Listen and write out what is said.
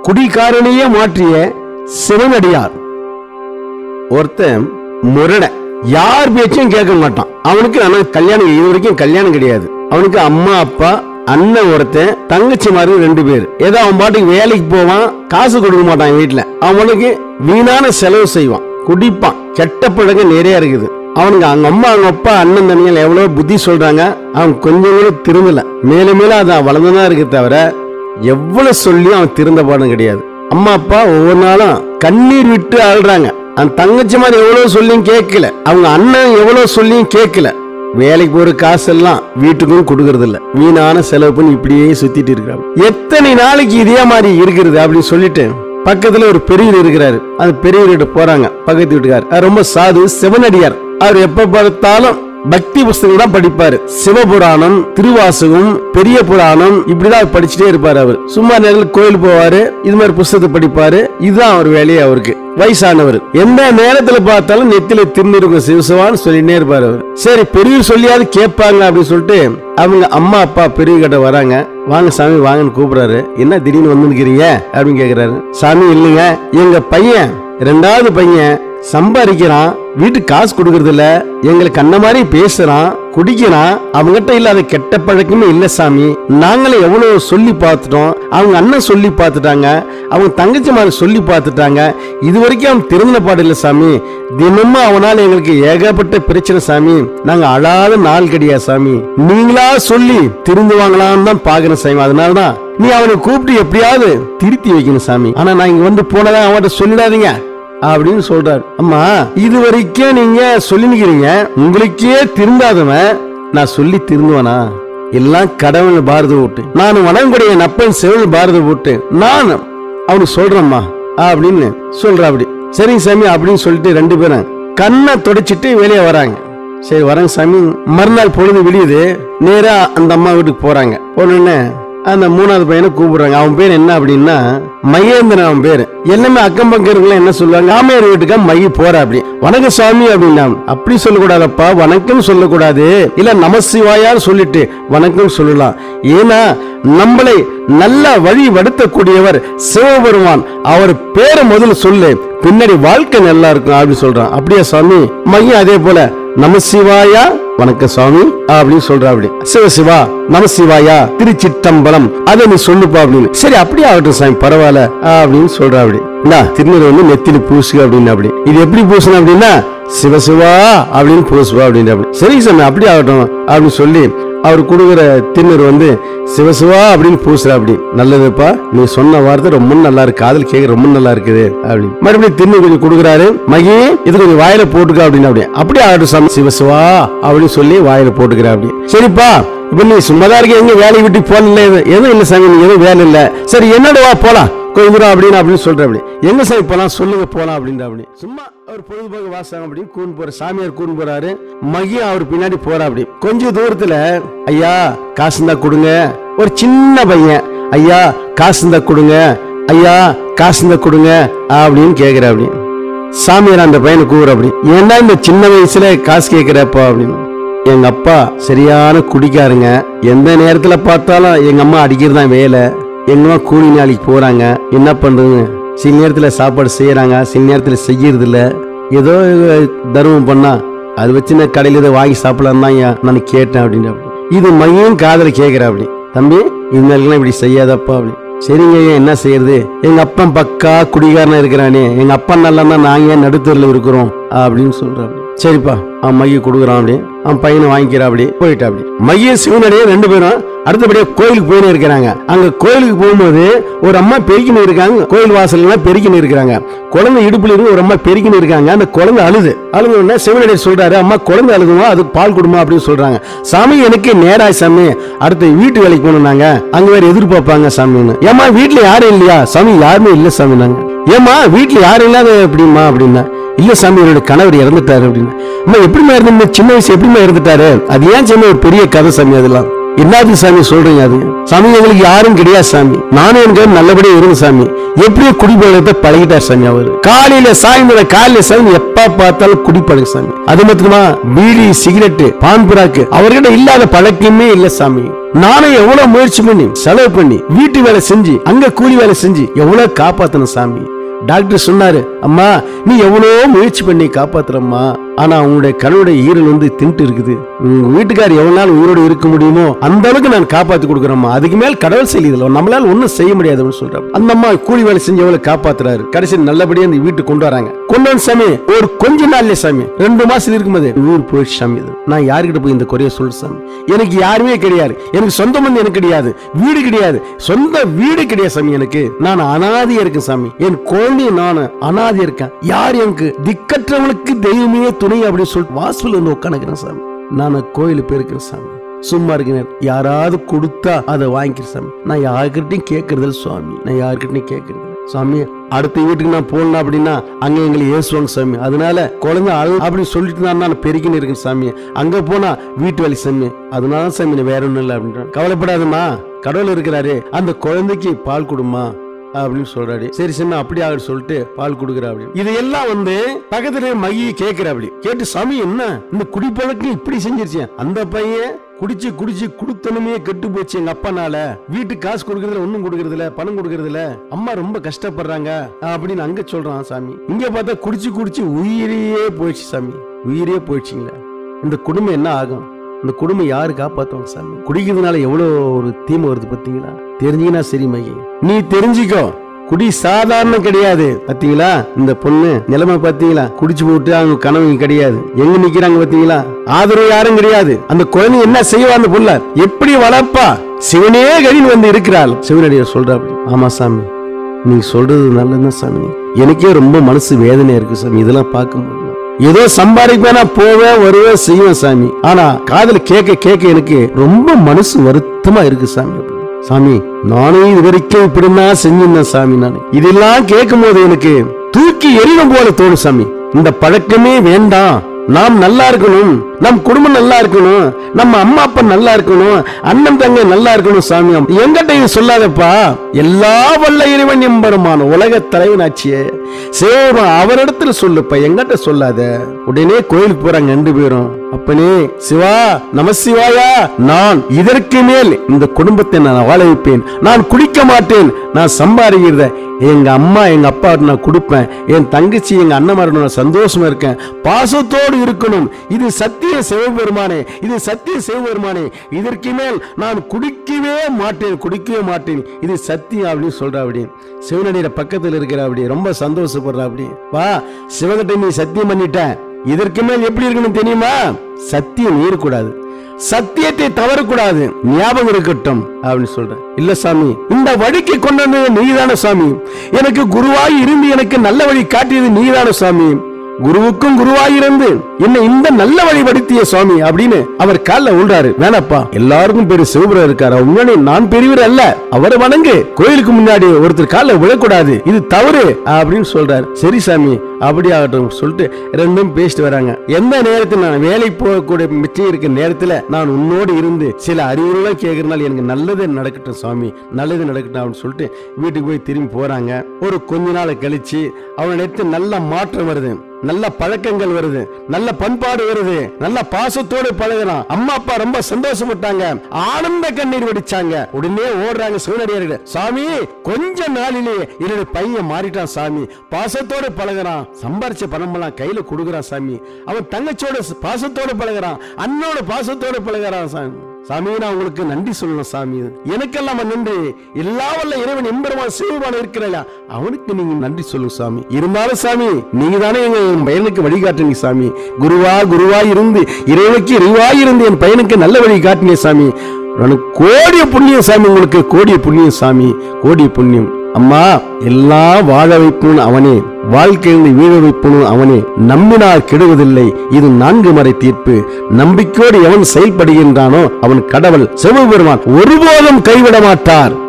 குடிகாரனையே மாற்றிய சிவனடியார் ஒருத்தன் முரட யார் பேச்சையும் கேட்க மாட்டான் அவனுக்கு ஆனா கல்யாணம் இது வரைக்கும் கல்யாணம் கிடையாது அவனுக்கு அம்மா அப்பா அண்ணன் ஒருத்தன் தங்கச்சி மாதிரி ரெண்டு பேர் ஏதோ அவன் பாட்டுக்கு வேலைக்கு போவான் காசு கொடுக்க மாட்டான் வீட்டுல அவனுக்கு வீணான செலவு செய்வான் குடிப்பான் கெட்ட பழக்கம் நிறைய இருக்குது அவனுக்கு அவங்க அம்மா அவங்க அப்பா அண்ணன் தம்பிகள் எவ்வளவு புத்தி சொல்றாங்க அவன் கொஞ்சம் கூட திருந்தல மேலும் மேலும் அது வளர்ந்துதான் இருக்கு தவிர எவ்வளவு சொல்லியும் அவன் திருந்த பாடம் கிடையாது அம்மா அப்பா ஒவ்வொரு நாளும் கண்ணீர் விட்டு அழுறாங்க அந்த தங்கச்சி மாதிரி எவ்வளவு சொல்லியும் கேட்கல அவங்க அண்ணன் எவ்வளவு சொல்லியும் கேட்கல வேலைக்கு போற காசெல்லாம் வீட்டுக்கும் கொடுக்கறது இல்ல வீணான செலவு பண்ணி இப்படியே சுத்திட்டு இருக்கிறாங்க எத்தனை நாளைக்கு இதே மாதிரி இருக்கிறது அப்படின்னு சொல்லிட்டு பக்கத்துல ஒரு பெரியவர் இருக்கிறாரு அந்த பெரியவர்கிட்ட போறாங்க பக்கத்து வீட்டுக்கார் அவர் ரொம்ப சாது சிவனடியார் அவர் எப்ப பார்த்தாலும் பக்தி புஸ்தகம் தான் படிப்பாரு சிவபுராணம் திருவாசகம் பெரிய புராணம் இப்படிதான் அவர் படிச்சுட்டே இருப்பாரு அவர் சும்மா நேரத்தில் கோயில் போவாரு இது மாதிரி புஸ்தகத்தை படிப்பாரு இதுதான் அவர் வேலையே அவருக்கு வயசானவர் எந்த நேரத்துல பார்த்தாலும் நெத்தில திருந்திருக்கும் சிவசிவான்னு சொல்லிட்டே இருப்பாரு அவர் சரி பெரியவர் சொல்லியாவது கேட்பாங்க அப்படின்னு சொல்லிட்டு அவங்க அம்மா அப்பா பெரிய கிட்ட வராங்க வாங்க சாமி வாங்கன்னு கூப்பிடுறாரு என்ன திடீர்னு வந்துருக்கிறீங்க அப்படின்னு கேக்குறாரு சாமி இல்லைங்க எங்க பையன் ரெண்டாவது பையன் சம்பாதிக்கிறான் வீட்டுக்கு காசு கொடுக்கறது இல்ல எங்களுக்கு அண்ணன் மாதிரி பேசுறான் குடிக்கிறான் அவங்ககிட்ட இல்லாத கெட்ட பழக்கமே இல்ல சாமி நாங்களே எவ்வளவு சொல்லி பார்த்துட்டோம் அவங்க அண்ணன் சொல்லி பார்த்துட்டாங்க அவங்க தங்கச்சி மாதிரி சொல்லி பார்த்துட்டாங்க இது வரைக்கும் அவன் திருந்தின பாடு இல்ல சாமி தினமும் அவனால எங்களுக்கு ஏகப்பட்ட பிரச்சனை சாமி நாங்க அழாத நாள் கிடையாது சாமி நீங்களா சொல்லி திருந்துவாங்களான்னு தான் பாக்குறேன் சாமி அதனாலதான் நீ அவனை கூப்பிட்டு எப்படியாவது திருத்தி வைக்கணும் சாமி ஆனா நான் இங்க வந்து போனதா அவன்கிட்ட சொல்லிடாதீங்க அப்படின்னு சொல்றாரு அம்மா இது வரைக்கும் நீங்க சொல்லிக்கிறீங்க உங்களுக்கே திருந்தாதவன் நான் சொல்லி திருந்துவனா எல்லாம் கடவுள் பாரத விட்டு நான் வணங்கக்கூடிய நப்பன் சிவன் பாரத விட்டு நான் அவனுக்கு சொல்றேம்மா அப்படின்னு சொல்ற அப்படி சரிங்க சாமி அப்படின்னு சொல்லிட்டு ரெண்டு பேரும் கண்ணை தொடச்சிட்டு வெளியே வராங்க சரி வரேங்க சாமி மறுநாள் பொழுது விடியுது நேரா அந்த அம்மா வீட்டுக்கு போறாங்க போனோடனே அந்த மூணாவது பையனை கூப்பிடுறாங்க அவன் பேர் என்ன அப்படின்னா மகேந்திரன் அவன் பேரு எல்லாமே அக்கம் பக்கம் இருக்கலாம் என்ன சொல்லுவாங்க ஆமையார் வீட்டுக்கா மைய போற அப்படி வணக்கம் சாமி அப்படின்னா அப்படி சொல்லக்கூடாதப்பா வணக்கம் சொல்லக்கூடாது இல்ல நமசிவாயான்னு சொல்லிட்டு வணக்கம் சொல்லலாம் ஏன்னா நம்மளை நல்ல வழி வடுத்தக்கூடியவர் சிவபெருமான் அவர் பேரை முதல்ல சொல்லு பின்னாடி வாழ்க்கை நல்லா இருக்கும் அப்படின்னு சொல்றான் அப்படியா சாமி மையம் அதே போல நமசிவாயா வணக்கம் சுவாமி அப்படின்னு சொல்றா அப்படி சிவ சிவா நம சிவாயா திருச்சிட்டம்பலம் அதை நீ சொல்லுப்பா அப்படின்னு சரி அப்படியே ஆகட்டும் சாமி பரவாயில்ல அப்படின்னு சொல்றா அப்படி இந்தா திருநீர் வந்து நெத்தில பூசுக அப்படின்னு அப்படி இது எப்படி பூசணும் அப்படின்னா சிவசிவா அப்படின்னு பூசுவா அப்படின்னு அப்படி சரி சாமி அப்படியே ஆகட்டும் அப்படின்னு சொல்லி அவர் கொடுக்குற திருநீர் வந்து சிவசிவா அப்படின்னு பூசுற அப்படி நல்லதுப்பா நீ சொன்ன வார்த்தை ரொம்ப நல்லா இருக்கு காதல் கேட்க ரொம்ப நல்லா இருக்குது அப்படி மறுபடியும் திருநீர் கொஞ்சம் கொடுக்குறாரு மகி இது கொஞ்சம் வாயில போட்டுக்க அப்படின்னு அப்படி அப்படியே ஆகட்டும் சாமி சிவசிவா அப்படின்னு சொல்லி வாயில போட்டுக்கிற அப்படி சரிப்பா இப்ப நீ சும்மாதான் இருக்க எங்க வேலையை விட்டு போனல எதுவும் இல்ல சாமி நீ எதுவும் வேலை இல்ல சரி என்னோட வா போலாம் கொஞ்சம் தூரம் அப்படின்னு அப்படின்னு சொல்ற அப்படி எங்க சாமி போலாம் சொல்லுங்க போலாம் அப்படின்ற அப்படி சும்மா அவர் பொழுதுபோக்கு வாசகம் அப்படி கூன் போற சாமியார் கூன் போறாரு மகி அவர் பின்னாடி போறா அப்படி கொஞ்ச தூரத்துல ஐயா காசு இருந்தா கொடுங்க ஒரு சின்ன பையன் ஐயா காசு இருந்தா கொடுங்க ஐயா காசு இருந்தா கொடுங்க அப்படின்னு கேக்குற அப்படி சாமியார் அந்த பையனை கூவுற அப்படி ஏன்னா இந்த சின்ன வயசுல காசு கேக்குறப்பா அப்படின்னு எங்க அப்பா சரியான குடிக்காருங்க எந்த நேரத்துல பார்த்தாலும் எங்க அம்மா அடிக்கிறது தான் வேலை எங்க அம்மா கூலி நாளைக்கு போறாங்க என்ன பண்றது சில நேரத்துல சாப்பாடு செய்யறாங்க சில நேரத்துல செய்யறது இல்ல ஏதோ தர்மம் பண்ணா அது வச்சு நான் கடையில இதை வாங்கி சாப்பிடலாம் தான் ஐயா நான் கேட்டேன் அப்படின்னு அப்படி இது மையம் காதல கேக்குற அப்படி தம்பி இது மாதிரிலாம் இப்படி செய்யாதப்பா அப்படி சரிங்க ஐயா என்ன செய்யறது எங்க அப்பன் பக்கா குடிகாரனா இருக்கிறானே எங்க அப்பா நல்லா தான் நாங்க ஏன் நடுத்தரில் இருக்கிறோம் அப்படின்னு சொல்ற அப்படி சரிப்பா அவன் மைய கொடுக்குறான் அப்படி அவன் பையனை வாங்கிக்கிறா அப்படி போயிட்டா அப்படி மைய சிவனடியே ரெண்டு பேரும் அடுத்தபடியா கோயிலுக்கு போயின்னு இருக்கிறாங்க அங்க கோயிலுக்கு போகும்போது ஒரு அம்மா பெருக்கின்னு இருக்காங்க கோயில் வாசல்லாம் பெருக்கின்னு இருக்கிறாங்க குழந்தை இடுப்புல இருந்து ஒரு அம்மா பெருக்கின்னு இருக்காங்க அந்த குழந்தை அழுது அழுத உடனே சிவனடியார் சொல்றாரு அம்மா குழந்தை அழுகுமா அதுக்கு பால் கொடுமா அப்படின்னு சொல்றாங்க சாமி எனக்கு நேராய் சாமி அடுத்து வீட்டு வேலைக்கு போகணும் நாங்க அங்க வேற எதிர்பார்ப்பாங்க சாமின்னு ஏமா வீட்டுல யாரும் இல்லையா சாமி யாருமே இல்ல சாமி நாங்க ஏமா வீட்டுல யாரும் இல்லாத எப்படிமா அப்படின்னா இல்ல சாமி என்னோட கணவர் இறந்துட்டாரு அப்படின்னு அம்மா எப்படிமா இருந்து சின்ன வயசு எப்படிமா இறந்துட்டாரு அது ஏன் சாமி ஒரு பெரிய கதை சாமி அதெல்லாம் என்னது சாமி சொல்றீங்க அது சாமி எங்களுக்கு யாரும் கிடையாது சாமி நானும் எனக்கு நல்லபடியா இருந்த சாமி எப்படியோ குடிப்பழக்கத்தை பழகிட்டார் சாமி அவரு காலையில சாயந்தரம் காலையில சாமி எப்ப பார்த்தாலும் குடிப்பழகு சாமி அது மட்டுமா பீடி சிகரெட்டு பான்புராக்கு அவர்கிட்ட இல்லாத பழக்கமே இல்ல சாமி நானும் எவ்வளவு முயற்சி பண்ணி செலவு பண்ணி வீட்டு வேலை செஞ்சு அங்க கூலி வேலை செஞ்சு எவ்வளவு காப்பாத்தணும் சாமி டாக்டர் சொன்னாரு அம்மா நீ எவ்வளவோ முயற்சி பண்ணி காப்பாத்துறம்மா ஆனா உங்களுடைய கணவனுடைய ஈரல் வந்து தின்ட்டு இருக்குது உங்க வீட்டுக்கார் எவ்வளவு நாள் உயிரோடு இருக்க முடியுமோ அந்த அளவுக்கு நான் காப்பாத்தி கொடுக்குறேம்மா அதுக்கு மேல் கடவுள் செய்யல நம்மளால ஒண்ணும் செய்ய முடியாதுன்னு சொல்றாரு அந்த அம்மா கூலி வேலை செஞ்சு எவ்வளவு காப்பாத்துறாரு கடைசி நல்லபடியா அந்த வீட்டுக்கு கொண்டு வராங்க கொண்டு வந்து சாமி ஒரு கொஞ்ச நாள்ல சாமி ரெண்டு மாசம் இருக்கும்போது உயிர் போயிடுச்சு சாமி இது நான் யாருக்கிட்ட போய் இந்த குறைய சொல்ல சாமி எனக்கு யாருமே கிடையாது எனக்கு சொந்த பந்தம் எனக்கு கிடையாது வீடு கிடையாது சொந்த வீடு கிடையாது சாமி எனக்கு நான் அனாதையா இருக்கேன் சாமி என் குழந்தைய நான் அனாதையா இருக்கேன் யார் எனக்கு திக்கற்றவனுக்கு தெய்வமே துணை அப்படின்னு சொல்லிட்டு வாசல் வந்து உட்காந்துக்கிறேன் சாமி நான் கோயிலுக்கு போயிருக்கிறேன் சாமி சும்மா இருக்கிறேன் யாராவது கொடுத்தா அதை வாங்கிக்கிறேன் சாமி நான் யாருக்கிட்டையும் கேட்கறதில்ல சுவாமி நான் யாருக்கிட்டையும் கேட்கறது சாமி அடுத்த வீட்டுக்கு நான் போகணும் அப்படின்னா அங்க எங்களை ஏசுவாங்க சாமி அதனால குழந்தை அழு அப்படின்னு சொல்லிட்டு தான் நான் பெருக்கின்னு இருக்கேன் சாமி அங்க போனா வீட்டு வேலை சாமி அதனால தான் சாமி நான் வேற ஒண்ணும் இல்லை அப்படின்றான் கவலைப்படாதம்மா கடவுள் இருக்கிறாரு அந்த குழந்தைக்கு பால் கொடுமா அப்படின்னு சொல்றாரு சரி சாமி அப்படி ஆகுது சொல்லிட்டு பால் கொடுக்குறா அப்படி இதையெல்லாம் வந்து பக்கத்துல மகி கேக்குற அப்படி கேட்டு சாமி என்ன இந்த குடிப்பழக்கம் இப்படி செஞ்சிருச்சு அந்த பையன் குடிச்சு குடிச்சு குடுத்தனமே கெட்டு போச்சு எங்க அப்பனால வீட்டுக்கு காசு கொடுக்கறதுல ஒண்ணும் கொடுக்கறதுல பணம் கொடுக்கறதுல அம்மா ரொம்ப கஷ்டப்படுறாங்க அப்படின்னு அங்க சொல்றான் சாமி இங்க பார்த்தா குடிச்சு குடிச்சு உயிரையே போயிடுச்சு சாமி உயிரே போயிடுச்சுங்களே இந்த குடும்பம் என்ன ஆகும் இந்த குடும்பம் யாரு காப்பாத்துவாங்க சாமி குடிக்கிறதுனால எவ்வளவு ஒரு தீமை வருது பாத்தீங்களா தெரிஞ்சீங்கன்னா சரி மகி நீ தெரிஞ்சுக்கோ குடி சாதாரண கிடையாது பாத்தீங்களா இந்த பொண்ணு நிலைமை பாத்தீங்களா குடிச்சு போட்டு அவங்க கனவு கிடையாது எங்க நிக்கிறாங்க பாத்தீங்களா ஆதரவு யாரும் கிடையாது அந்த குழந்தை என்ன செய்வா அந்த புள்ள எப்படி வளர்ப்பா சிவனே கடின்னு வந்து இருக்கிறாள் சிவனடியார் சொல்றாப்படி ஆமா சாமி நீ சொல்றது நல்லதுதான் சாமி எனக்கே ரொம்ப மனசு வேதனையா இருக்கு சாமி இதெல்லாம் பார்க்கும்போது ஏதோ சம்பாதிப்பேனா போவேன் வருவேன் செய்வேன் சாமி ஆனா காதுல கேட்க கேட்க எனக்கு ரொம்ப மனசு வருத்தமா இருக்கு சாமி சாமி நானும் இது வரைக்கும் இப்படிதான் செஞ்சிருந்தேன் சாமி நான் இதெல்லாம் கேட்கும் போது எனக்கு தூக்கி எறியும் போல தோணும் சாமி இந்த பழக்கமே வேண்டாம் நாம் நல்லா இருக்கணும் நம் குடும்பம் நல்லா இருக்கணும் நம்ம அம்மா அப்பா நல்லா இருக்கணும் அண்ணன் தங்கை நல்லா இருக்கணும் சாமி எங்கிட்ட இது சொல்லாதப்பா எல்லா வல்ல இறைவன் எம்பெருமான உலக தலைவனாச்சியே சேவா அவரிடத்துல சொல்லுப்பா எங்கிட்ட சொல்லாத உடனே கோயிலுக்கு போறாங்க ரெண்டு பேரும் அப்பனே சிவா நம சிவாயா நான் இதற்கு மேல் இந்த குடும்பத்தை நான் வாழ வைப்பேன் நான் குடிக்க மாட்டேன் நான் சம்பாதிக்கிறத எங்க அம்மா எங்க அப்பா நான் கொடுப்பேன் என் தங்கச்சி எங்க அண்ணன் நான் சந்தோஷமா இருக்கேன் பாசத்தோடு இருக்கணும் இது சத்திய சிவபெருமானே இது சத்திய சிவபெருமானே இதற்கு மேல் நான் குடிக்கவே மாட்டேன் குடிக்கவே மாட்டேன் இது சத்தியம் அப்படின்னு சொல்றா அப்படி சிவனடியில பக்கத்தில் இருக்கிற அப்படி ரொம்ப சந்தோஷப்படுறா அப்படி வா சிவகிட்ட நீ சத்தியம் பண்ணிட்ட இதற்கு மேல் எப்படி இருக்கணும் தெரியுமா சத்தியம் மீறக்கூடாது சத்தியத்தை தவறக்கூடாது ஞாபகம் இருக்கட்டும் அப்படின்னு சொல்றேன் இல்ல சாமி இந்த வழிக்கு கொண்டு வந்தது நீதான சாமி எனக்கு குருவாய் இருந்து எனக்கு நல்ல வழி காட்டியது நீதான சாமி குருவுக்கும் குருவாய் இருந்து என்னை இந்த நல்ல வழி படுத்திய சுவாமி அப்படின்னு அவர் கால்ல உள்றாரு வேணப்பா எல்லாருக்கும் பேரு சிவபுரம் இருக்காரு அவர் முன்னாடி நான் பெரியவர் அல்ல அவரை வணங்கு கோயிலுக்கு முன்னாடி ஒருத்தர் கால்ல விழக்கூடாது இது தவறு அப்படின்னு சொல்றாரு சரி சாமி அப்படி ஆகட்டும் சொல்லிட்டு ரெண்டும் பேசிட்டு வராங்க எந்த நேரத்தில் நான் வேலை போகக்கூடிய மிச்சம் இருக்க நேரத்துல நான் உன்னோடு இருந்து சில அறிவுரைலாம் கேட்கறதுனால எனக்கு நல்லது நடக்கட்டும் சுவாமி நல்லது நடக்கட்டும் அப்படின்னு சொல்லிட்டு வீட்டுக்கு போய் திரும்பி போறாங்க ஒரு கொஞ்ச நாள் கழிச்சு அவனிடத்து நல்ல மாற்றம் வருது நல்ல பழக்கங்கள் வருது நல்ல பண்பாடு வருது நல்ல பாசத்தோடு பழகுறான் அம்மா அப்பா ரொம்ப சந்தோஷப்பட்டாங்க ஆனந்த கண்ணீர் வெடிச்சாங்க உடனே ஓடுறாங்க சிவனடியார்கள் சாமி கொஞ்ச நாளிலே என்னுடைய பையன் மாறிட்டான் சாமி பாசத்தோடு பழகுறான் சம்பாரிச்ச பணம் எல்லாம் கையில கொடுக்குறான் சாமி அவன் தங்கச்சியோட பாசத்தோடு பழகுறான் அண்ணோட பாசத்தோடு பழகுறான் சாமி சாமி நான் உங்களுக்கு நன்றி சொல்லணும் சாமி எனக்கெல்லாம் நன்றி எல்லா வல்ல இறைவன் எம்பெருமான் சிவபான இருக்கிறா அவனுக்கு நீங்க நன்றி சொல்லுங்க சாமி இருந்தாலும் சாமி நீங்க தானே எங்க என் பையனுக்கு வழிகாட்டுனீங்க சாமி குருவா குருவா இருந்து இறைவனுக்கு இறைவா இருந்து என் பையனுக்கு நல்ல வழி காட்டினீங்க சாமி உனக்கு கோடிய புண்ணியம் சாமி உங்களுக்கு கோடிய புண்ணியம் சாமி கோடிய புண்ணியம் அம்மா எல்லாம் வாழ வைப்பவன் அவனே வாழ்க்கையில் வீழ வைப்பவனும் அவனே நம்பினார் கெடுவதில்லை இது நான்கு மறை தீர்ப்பு நம்பிக்கையோடு எவன் செயல்படுகின்றானோ அவன் கடவுள் சிவபெருமான் ஒருபோதும் கைவிட மாட்டார்